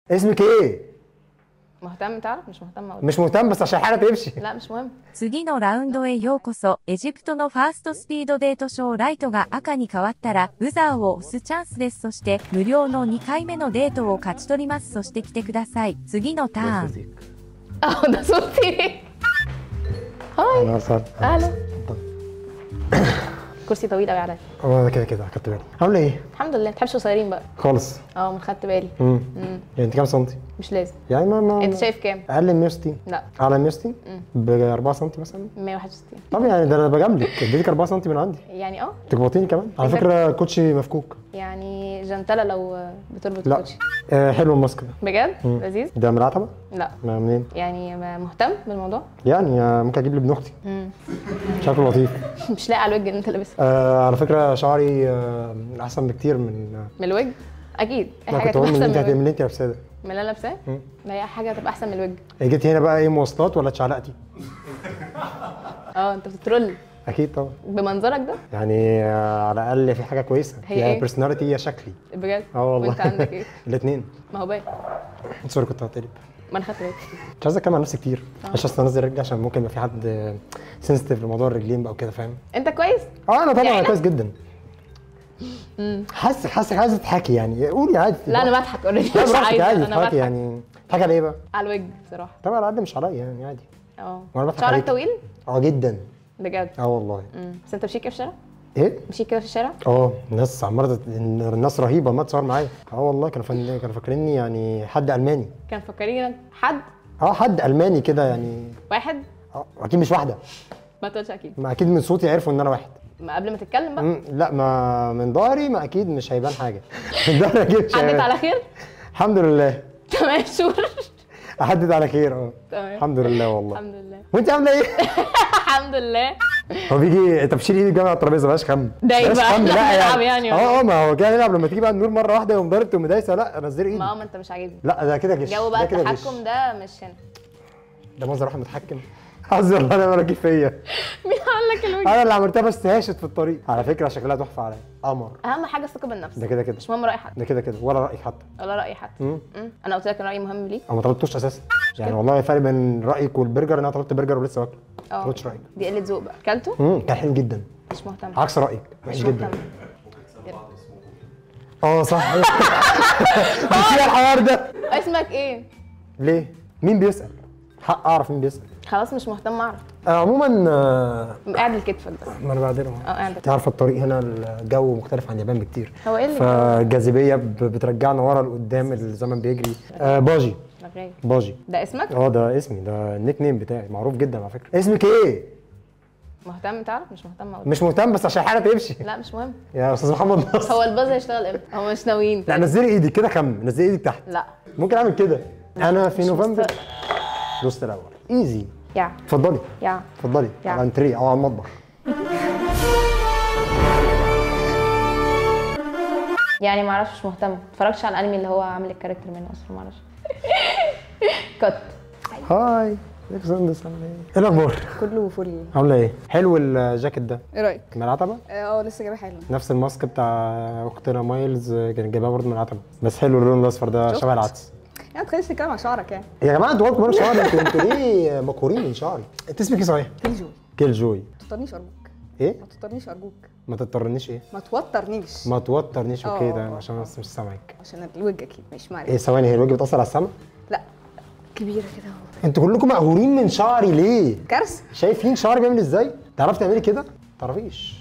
اسمك ايه مهتم تعرف مش مهتم اقول مش مهتم بس عشان الحاله تمشي لا مش مهم 次のラウンドへようこそ、エジプトのファーストスピードデートショーライトが赤に変わったら、ブザーを押すチャンスです。そして、無料の2回目のデートを勝ち取ります。そして来てください。次のターン。 اه ده صوتي هاي انا صار اهلا كرسي طويل قوي عليا اه أنا كده كده خدت بالي عامله ايه الحمد لله ما تحبش قصيرين بقى خالص اه ما خدت بالي امم امم يعني انت كام سنتي مش لازم يعني ما, ما انت شايف كام اقل من 160 لا اعلى من 160 مم. ب 4 سم مثلا 161 طب يعني ده انا بجاملك اديتك 4 سم من عندي يعني اه تخبطيني كمان على إذا- فكره كوتشي مفكوك يعني جنتلة لو بتربط لا كوتشي آه حلو الماسك ده بجد مم. لذيذ ده من العتبه لا ما منين يعني ما- مهتم بالموضوع يعني آه، ممكن اجيب لابن اختي مم. شكله لطيف مش لاقي على الوجه اللي انت لابسها آه على فكره شعري آه احسن بكتير من آه من الوجه اكيد اي لا حاجه كنت تبقى اقول من احسن اللي من انت هت- من الوجه اللي انت لابساه ده من اللي انا لابساه مم. ما هي حاجه تبقى احسن من الوجه جيتي هنا بقى ايه مواصلات ولا اتشعلقتي؟ اه انت بتترول اكيد طبعا بمنظرك ده يعني آه، على الاقل في حاجه كويسه هي يا إيه؟ بيرسوناليتي يا شكلي بجد اه والله وانت عندك ايه الاثنين ما هو باين سوري كنت هتقلب ما انا خدت بالي مش عايز اتكلم عن نفسي كتير مش عايز انزل رجلي عشان ممكن يبقى في حد سنسيتيف لموضوع الرجلين بقى وكده فاهم انت كويس اه انا طبعا يعني كويس جدا حاسك حاسك عايزه تضحكي يعني قولي عادي لا انا بضحك اوريدي لا مش براحتك عايزه عادي انا تضحكي بضحك يعني تضحكي على ايه بقى؟ على الوجه بصراحه طبعا على قد مش عليا يعني عادي اه وانا بضحك شعرك عليكي. طويل اه جدا بجد اه والله مم. بس انت مشيك كده في الشارع ايه؟ مشيك كده في الشارع اه الناس عماله تت- الناس رهيبه ما تصور معايا اه والله كانوا فن... كانوا فاكريني يعني حد الماني كان فكرين حد اه حد الماني كده يعني واحد اه اكيد مش واحده ما تقولش اكيد ما اكيد من صوتي عرفوا ان انا واحد ما قبل ما تتكلم بقى مم، لا ما من ظهري ما اكيد مش هيبان حاجه من ظهري اكيد مش عدت هيبان. على خير الحمد لله تمام شور عدت على خير اه تمام الحمد لله والله الحمد لله وانت عامله ايه؟ الحمد لله هو بيجي طب شيل ايدك جنب على الترابيزه بلاش خم ده بلاش يبقى خم، احنا لا بنلعب يعني ولا اه اه ما هو كده نلعب لما تيجي بقى النور مره واحده يقوم ضارب تقوم دايسه لا نزلي ايدي ما هو ما انت مش عاجبني لا ده كده جش جو بقى ده كده جش. التحكم ده مش هنا ده منظر واحد متحكم حظي الله انا راجل فيا مين قال لك الوجه انا اللي عملتها بس هاشت في الطريق على فكره شكلها تحفه عليا قمر اهم حاجه الثقه بالنفس ده كده كده مش مهم راي حد ده كده كده ولا رايك حتى ولا راي حد مم. مم. انا قلت لك ان رايي مهم ليك او ما طلبتوش اساسا يعني والله فرق بين رايك والبرجر ان انا طلبت برجر ولسه واكله ما اه طلبتش رايك دي قله ذوق بقى كلته امم كان حلو جدا مش مهتم عكس رايك وحش مش جدا مهتم اه صح نسينا الحوار ده اسمك ايه ليه مين بيسال حق اعرف مين بيسال خلاص مش مهتم اعرف آه، عموما آه، قاعد لكتفك بس ما انا بعدين اه قاعد انت عارفه الطريق هنا الجو مختلف عن اليابان بكتير هو ايه اللي فالجاذبيه ب- بترجعنا ورا لقدام الزمن بيجري آه باجي لغاية. باجي ده اسمك اه ده اسمي ده النيك نيم بتاعي معروف جدا على فكره اسمك ايه مهتم تعرف مش مهتم اقول مش مهتم بس عشان الحاله تمشي لا مش مهم يا استاذ محمد نصر هو الباز هيشتغل امتى هو مش ناويين لا نزلي ايدك كده كم نزلي ايدك تحت لا ممكن اعمل كده انا في مش نوفمبر مست- دوست الاول ايزي يا اتفضلي يا اتفضلي يا. على الانتريه او على المطبخ يعني ما اعرفش مش مهتم ما اتفرجتش على الانمي اللي هو عامل الكاركتر منه اصلا ما اعرفش كت هاي ازيك يا سندس عامله ايه؟ ايه الاخبار؟ كله فل عامله ايه؟ حلو الجاكيت ده ايه رايك من العتبه؟ اه لسه جايبه حالا نفس الماسك بتاع اختنا مايلز كانت جايبها برضه من العتبه بس حلو اللون الاصفر ده شفت؟ شبه العدس يعني ما تخليش تتكلم عن شعرك يعني يا جماعه انتوا برضه مالكوا شعر انتوا انتوا ليه مقهورين من شعري؟ انت اسمك ايه صحيح؟ كيل كيل جوي ما تضطرنيش ارجوك ايه؟ ما تضطرنيش ارجوك ما تضطرنيش ايه؟ ما توترنيش ما توترنيش اوكي اه، ده اه، عشان اه. بس مش سامعك عشان الوجه اكيد مش معلش ايه ثواني هي الوجه بتاثر على السمع؟ لا كبيره كده اهو انتوا كلكم مقهورين من شعري ليه؟ كارثه شايفين شعري بيعمل ازاي؟ تعرفي تعملي كده؟ تعرفيش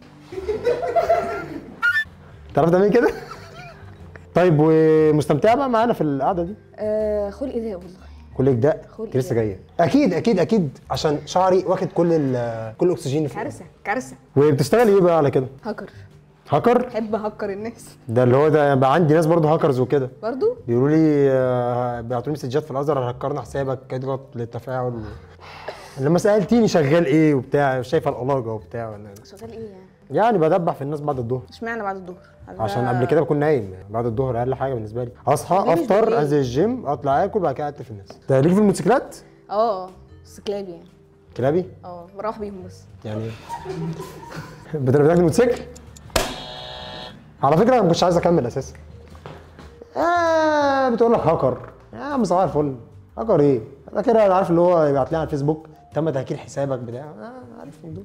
تعرفي تعملي كده؟ طيب ومستمتعه بقى معانا في القعده دي؟ آه خلقي ده والله كل ده خلق انت لسه ده. جايه اكيد اكيد اكيد عشان شعري واخد كل ال- كل الاكسجين اللي فيه كارثه كارثه وبتشتغلي ايه بقى على كده؟ هاكر هاكر؟ بحب هكر الناس ده اللي هو ده بقى عندي ناس برضه هاكرز وكده برضو بيقولوا لي آه، بيبعتوا لي مسجات في الازهر هكرنا حسابك اضغط للتفاعل و... لما سالتيني شغال ايه وبتاع شايفه الألاجة وبتاع ولا شغال ايه يعني يعني بدبح في الناس بعد الظهر اشمعنى بعد الظهر عشان قبل كده بكون نايم يعني بعد الظهر اقل حاجه بالنسبه لي اصحى ليه مش افطر بالليل؟ انزل الجيم اطلع اكل بعد كده اقتل الناس ده ليك في الموتوسيكلات اه بس كلابي يعني كلابي اه بروح بيهم بس يعني بتربيك الموتوسيكل على فكره انا ما كنتش عايز اكمل اساسا آه آه بتقول لك هاكر يا عم صباح الفل هاكر ايه؟ انا كده عارف اللي هو يبعت لي على الفيسبوك تم تهكير حسابك بتاع آه عارف من دول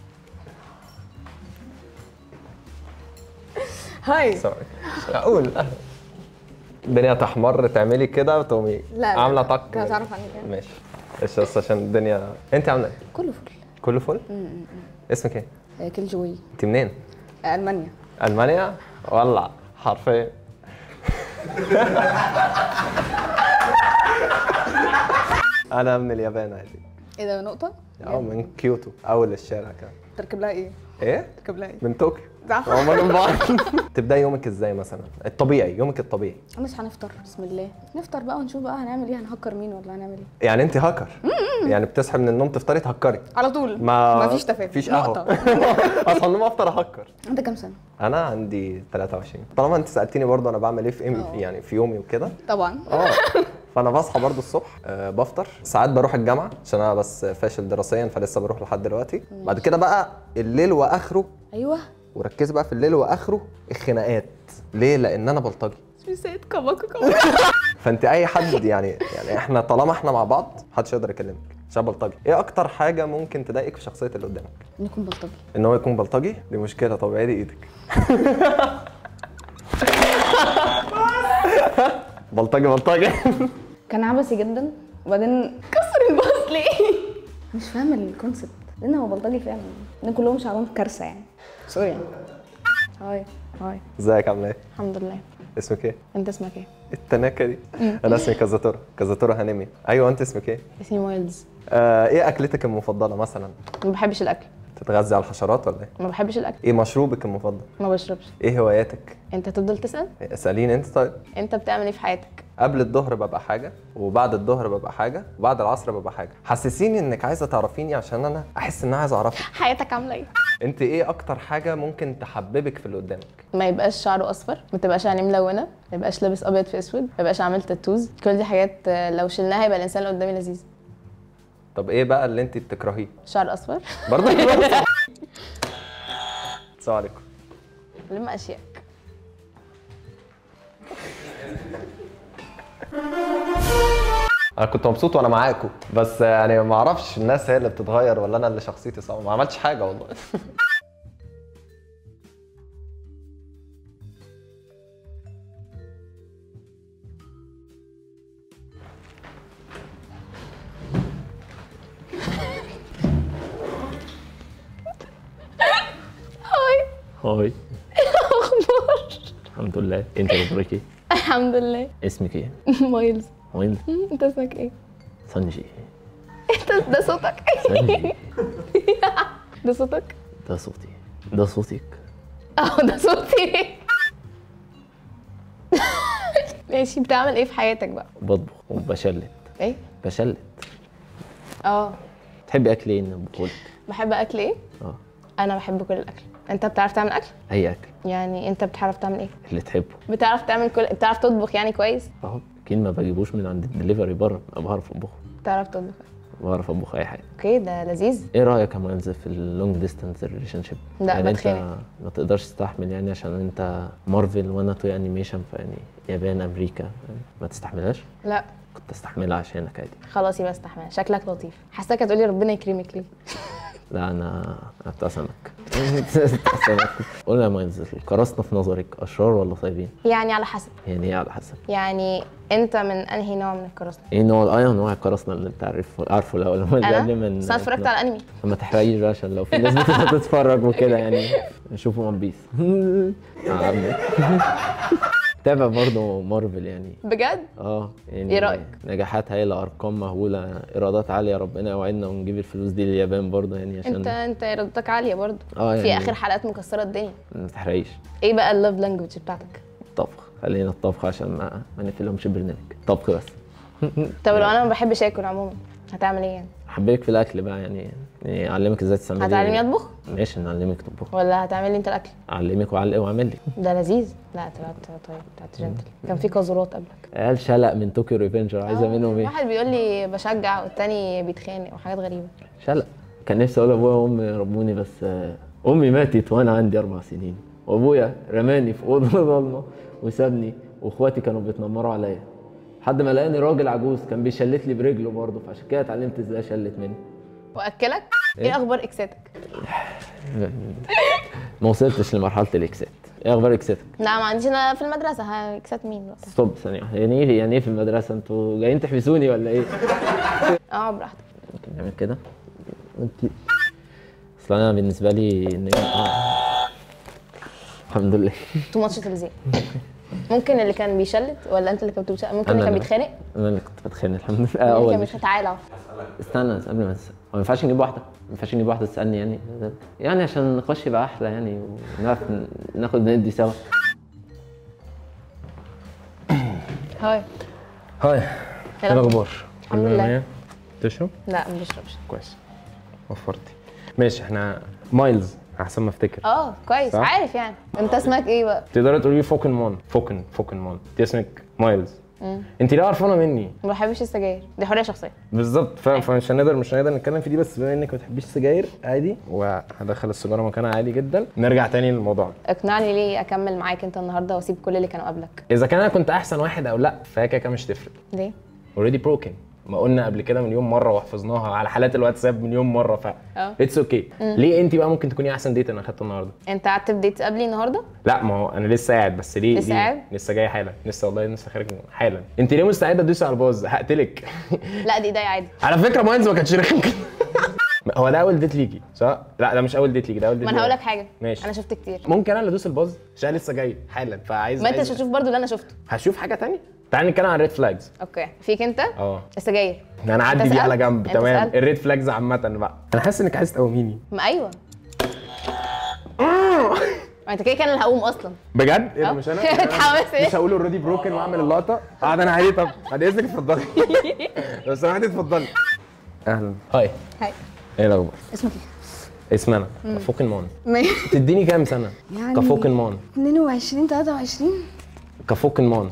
هاي سوري اقول الدنيا تحمر تعملي كده تقومي لا عامله طق كده تعرف عني كده ماشي بس بس عشان الدنيا انت عامله ايه؟ كله فل كله فل؟ اسمك ايه؟ آه، كل جوي انت منين؟ آه، المانيا المانيا؟ ولع حرفيا انا من اليابان عادي ايه ده نقطة؟ اه من كيوتو اول الشارع كده تركب لها ايه؟ ايه؟ تركب لها ايه؟ من طوكيو زعف. هما من بعض تبداي يومك ازاي مثلا؟ الطبيعي يومك الطبيعي مش هنفطر بسم الله نفطر بقى ونشوف بقى هنعمل ايه هنهكر مين ولا هنعمل ايه يعني انت هاكر يعني بتصحي من النوم تفطري تهكري على طول ما مفيش تفاهم مفيش نقطة. قهوه اصلا النوم افطر اهكر انت كام سنة؟ انا عندي 23 طالما انت سالتني برضه انا بعمل ايه في إم اه. يعني في يومي وكده طبعا اه فانا بصحى برضه الصبح أه بفطر ساعات بروح الجامعه عشان انا بس فاشل دراسيا فلسه بروح لحد دلوقتي بعد كده بقى الليل واخره ايوه وركزي بقى في الليل واخره الخناقات ليه لان انا بلطجي مش سيد كباكو كباكو فانت اي حد يعني يعني احنا طالما احنا مع بعض محدش يقدر يكلمك عشان بلطجي ايه اكتر حاجه ممكن تضايقك في شخصيه اللي قدامك نكون بلطجي ان هو يكون بلطجي دي مشكله طب عيدي ايدك بلطجي بلطجي كان عبثي جدا وبعدين كسر الباص ليه؟ مش فاهمه الكونسيبت لان هو بلطجي فعلا لان كلهم شعرهم كارثه يعني سوري يعني هاي هاي ازيك عامله ايه الحمد لله اسمك ايه انت اسمك ايه التناكه دي انا اسمي كازاتورا كازاتورا هانيمي ايوه انت اسمك ايه اسمي مايلز آه ايه اكلتك المفضله مثلا ما بحبش الاكل تتغذي على الحشرات ولا ايه ما بحبش الاكل ايه مشروبك المفضل ما بشربش ايه هواياتك انت تفضل تسال اساليني انت طيب انت بتعمل ايه في حياتك قبل الظهر ببقى حاجه وبعد الظهر ببقى حاجه وبعد العصر ببقى حاجه حسسيني انك عايزه تعرفيني عشان انا احس ان انا عايز اعرفك حياتك عامله ايه انت ايه اكتر حاجه ممكن تحببك في اللي قدامك ما يبقاش شعره اصفر ما تبقاش عينيه ملونه ما يبقاش لابس ابيض في اسود ما يبقاش عامل تاتوز كل دي حاجات آه، لو شلناها يبقى الانسان اللي قدامي لذيذ طب ايه بقى اللي انت بتكرهيه شعر اصفر برضه السلام عليكم لم اشياء انا كنت مبسوط وانا معاكم بس يعني ما اعرفش الناس هي اللي بتتغير ولا انا اللي شخصيتي صعبه ما عملتش حاجه والله هاي اخبار الحمد لله انت اخبارك ايه الحمد لله اسمك ايه مايلز وين انت اسمك ايه سانجي انت ده صوتك سانجي ده صوتك ده صوتي ده صوتك اه ده صوتي ماشي بتعمل ايه في حياتك بقى بطبخ وبشلت ايه بشلت اه تحبي اكل ايه من بقولك بحب اكل ايه اه انا بحب كل الاكل انت بتعرف تعمل اكل اي اكل يعني انت بتعرف تعمل ايه اللي تحبه بتعرف تعمل كل بتعرف تطبخ يعني كويس اهو اكيد ما بجيبوش من عند الدليفري بره انا بعرف اطبخه بتعرف تطبخ بعرف اطبخ اي حاجه اوكي ده لذيذ ايه رايك يا مانز في اللونج ديستانس ريليشن شيب لا، يعني انت بتخانق. ما تقدرش تستحمل يعني عشان انت مارفل وانا توي انيميشن فيعني يابان امريكا يعني ما تستحملهاش لا كنت استحملها عشانك عادي خلاص يبقى استحمل شكلك لطيف حاساك هتقولي ربنا يكرمك ليه لا انا انا بتاع سمك بتاع سمك قول لي يا مايلز القراصنه في نظرك اشرار ولا طيبين؟ يعني على حسب يعني ايه على حسب يعني انت من انهي نوع من القراصنه ايه نوع ايه نوع القراصنه اللي انت عارف عارفه الاول اللي انا قبل من بس انا اتفرجت على انمي ما تحرقيش بقى عشان لو في ناس بتتفرج وكده يعني نشوفوا ون بيس تابع برضه مارفل يعني بجد اه يعني إيه رأيك؟ نجاحات هايله ارقام مهوله ايرادات عاليه ربنا يوعدنا ونجيب الفلوس دي لليابان برضه يعني عشان انت انت ارادتك عاليه برضو اه في يعني- اخر حلقات مكسره الدنيا ما تحرقيش ايه بقى اللوف لانجوج بتاعتك الطبخ خلينا الطبخ عشان ما ما نقفلهمش البرنامج طبخ بس طب لو انا ما بحبش اكل عموما هتعمل ايه يعني حبيبك في الاكل بقى يعني يعني اعلمك ازاي تعملي هتعلمني اطبخ ماشي نعلمك تطبخ ولا هتعمل لي انت الاكل اعلمك واعلق واعمل لك ده لذيذ لا طلعت طيب طلعت جنتل كان في قاذورات قبلك عيال شلق من طوكيو ريفنجر عايزه منهم ايه واحد بيقول لي بشجع والتاني بيتخانق وحاجات غريبه شلق كان نفسي اقول ابويا وامي ربوني بس آه، امي ماتت وانا عندي اربع سنين وابويا رماني في اوضه ضلمه وسابني واخواتي كانوا بيتنمروا عليا لحد ما لقاني راجل عجوز كان بيشلت لي برجله برضه فعشان كده اتعلمت ازاي اشلت منه واكلك ايه اخبار اكساتك ما وصلتش لمرحله الاكسات ايه اخبار اكساتك لا ما عنديش انا في المدرسه ها اكسات مين بقى ستوب ثانيه واحدة. يعني ايه يعني ايه في المدرسه انتوا جايين تحبسوني ولا ايه اه براحتك ممكن نعمل كده انت اصل انا بالنسبه لي ان آه. الحمد لله تو ماتش تلزيق ممكن اللي كان بيشلت ولا انت اللي كنت بتشلت ممكن أنا اللي كان لا. بيتخانق انا اللي كنت بتخانق الحمد لله اللي اول كان مش بيتخانق تعالى استنى قبل ما تسأل. هو ما ينفعش نجيب واحده ما ينفعش نجيب واحده تسالني يعني يعني عشان النقاش يبقى احلى يعني ونعرف ناخد ندي سوا هاي هاي إيه ايه الاخبار؟ الحمد كله لله. تمام؟ تشرب؟ لا ما بشربش كويس وفرتي ماشي احنا مايلز احسن ما افتكر اه كويس صح؟ عارف يعني انت اسمك ايه بقى تقدري تقولي لي فوكن مون فوكن فوكن مون انت اسمك مايلز انت ليه قرفانه مني؟ ما بحبش السجاير دي حريه شخصيه بالظبط فاهم فمش هنقدر مش هنقدر نتكلم في دي بس بما انك ما بتحبيش السجاير عادي وهدخل السيجاره مكانها عادي جدا نرجع تاني للموضوع اقنعني ليه اكمل معاك انت النهارده واسيب كل اللي كانوا قبلك اذا كان انا كنت احسن واحد او لا فهي كده كده مش تفرق ليه اوريدي بروكن ما قلنا قبل كده مليون مره وحفظناها على حالات الواتساب مليون مره ف اه. اتس اوكي ليه انت بقى ممكن تكوني احسن ديت انا اخدته النهارده انت قعدت في ديت قبلي النهارده لا ما هو انا لسه قاعد بس ليه لسه ليه؟ قاعد؟ لسه جاي حالا لسه والله لسه خارج حالا انت ليه مستعده تدوسي على الباز هقتلك لا دي ايديا عادي على فكره ماينز ما كانش رخم كده هو ده اول ديت ليكي صح لا ده مش اول ديت ليكي ده اول ديت ما انا هقول ليا. لك حاجه ماشي. انا شفت كتير ممكن انا اللي ادوس الباز عشان أنا لسه جاي حالا فعايز ما انت عايز- مش هتشوف برضو اللي انا شفته هشوف حاجه تانية تعالى نتكلم عن الريد فلاجز اوكي فيك انت اه السجاير انا اعدي أنت دي على سألت؟ جنب أنت تمام سألت؟ الريد فلاجز عامه بقى انا حاسس انك عايز تقوميني ما ايوه ما انت كده كان اللي هقوم اصلا بجد؟ ايه ده اه. مش انا؟ مش أنا؟ اتحمس ايه؟ مش هقول اوريدي بروكن واعمل اللقطه قاعد انا عادي طب بعد اذنك اتفضلي لو سمحتي اتفضلي اهلا هاي هاي ايه الاخبار؟ اسمك ايه؟ اسمي انا فوكن مان ماشي تديني كام سنه؟ يعني- كفوكن مان 22 23 كفوكن مان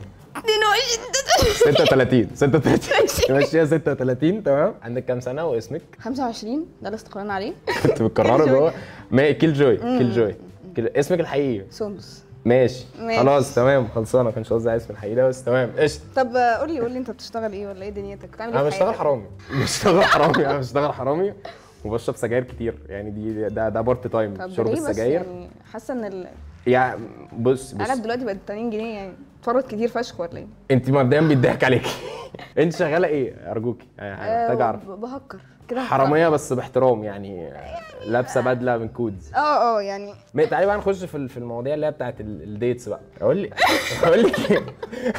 22 36 36 ماشيه 36 تمام عندك كام سنه واسمك 25 ده اللي استقرينا عليه كنت بتكرره جوه ما كيل جوي كيل جوي كيل- اسمك الحقيقي سندس ماشي ماشي. خلاص تمام خلصانه ما كانش قصدي اسم الحقيقي ده بس تمام قشطه طب آه، قول لي قول لي انت بتشتغل ايه ولا ايه دنيتك بتعمل ايه انا في بشتغل حياتك؟ حرامي بشتغل حرامي انا بشتغل حرامي وبشرب سجاير كتير يعني دي ده ده بارت تايم طب شرب ليه بس السجاير يعني حاسه ان ال- يعني بص بص العلب دلوقتي بقت 80 جنيه يعني اتفرط كتير فشخ ولا ايه؟ انت مبدئيا بيضحك عليكي انت شغاله ايه ارجوكي يعني محتاج اعرف ب- بهكر كده حراميه بس باحترام يعني لابسه بدله من كودز اه اه يعني ما- تعالي بقى نخش في ال- في المواضيع اللي هي بتاعت ال- الديتس بقى اقول لي اقول لك إيه؟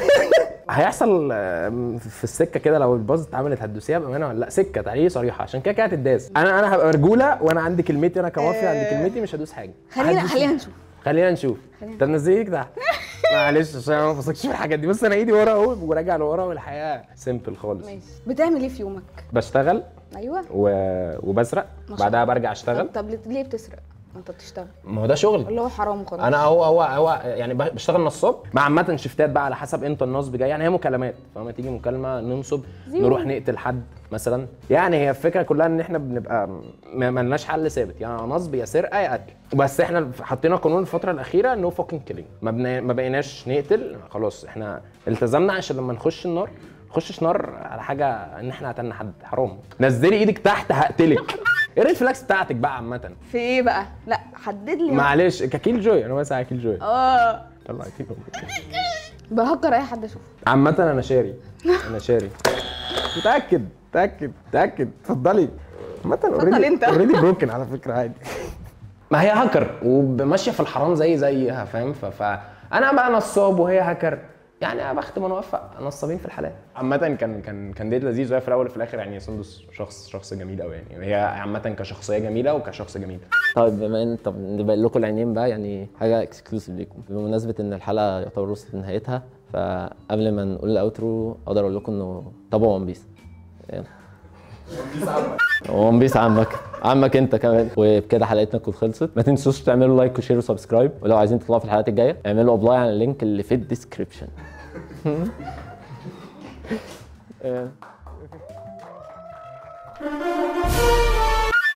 هيحصل آم، في السكه كده لو الباز اتعملت هتدوسيها بامانه ولا لا سكه تعالي صريحه عشان كده كده هتداس انا انا هبقى رجوله وانا عندي كلمتي انا كوافي عندي كلمتي مش هدوس حاجه خلينا هتدوسي. خلينا نشوف خلينا نشوف طب نزلي ايدك تحت معلش عشان انا ما بثقش في الحاجات دي بص انا ايدي ورا اهو وراجع لورا والحياه سيمبل خالص ماشي بتعمل ايه في يومك؟ بشتغل ايوه و... وبسرق ما شاء بعدها الله. برجع اشتغل طب, طب ليه- ليه بتسرق؟ ما انت بتشتغل ما هو ده شغل اللي هو حرام وخلاص انا هو هو هو يعني ب- بشتغل نصاب مع عامه شيفتات بقى على حسب امتى النصب جاي يعني هي مكالمات فلما تيجي مكالمه ننصب نروح نقتل حد مثلا يعني هي الفكره كلها ان احنا بنبقى ما ملناش حل ثابت يعني نصب يا سرقه يا قتل بس احنا حطينا قانون الفتره الاخيره نو فوكينج كيلينج ما, بنا ما بقيناش نقتل خلاص احنا التزمنا عشان لما نخش النار نخشش نار على حاجه ان احنا قتلنا حد حرام نزلي ايدك تحت هقتلك ايه الريفلكس بتاعتك بقى عامه في ايه بقى؟ لا حدد لي معلش ككيل جوي انا بس على كيل جوي اه طلع كيل بهكر اي حد اشوفه عامة أنا شاري أنا شاري متأكد متأكد متأكد اتفضلي عامة اوريدي انت. اوريدي بروكن على فكرة عادي ما هي هاكر وماشية في الحرام زي زيها فاهم ف- فأنا بقى نصاب وهي هاكر يعني يا بخت من وفق نصابين في الحلال عامة كان كان كان ديت لذيذ وهي في الأول وفي الآخر يعني سندس شخص شخص جميل قوي يعني هي عامة كشخصية جميلة وكشخص جميل طيب بما ان طب نبقى لكم العينين بقى يعني حاجه اكسكلوسيف ليكم بمناسبه ان الحلقه يعتبر وصلت لنهايتها فقبل ما نقول الاوترو اقدر اقول لكم انه تابعوا ون بيس ون بيس عمك عمك انت كمان وبكده حلقتنا تكون خلصت ما تنسوش تعملوا لايك وشير وسبسكرايب ولو عايزين تطلعوا في الحلقات الجايه اعملوا ابلاي على اللينك اللي في الديسكربشن Thank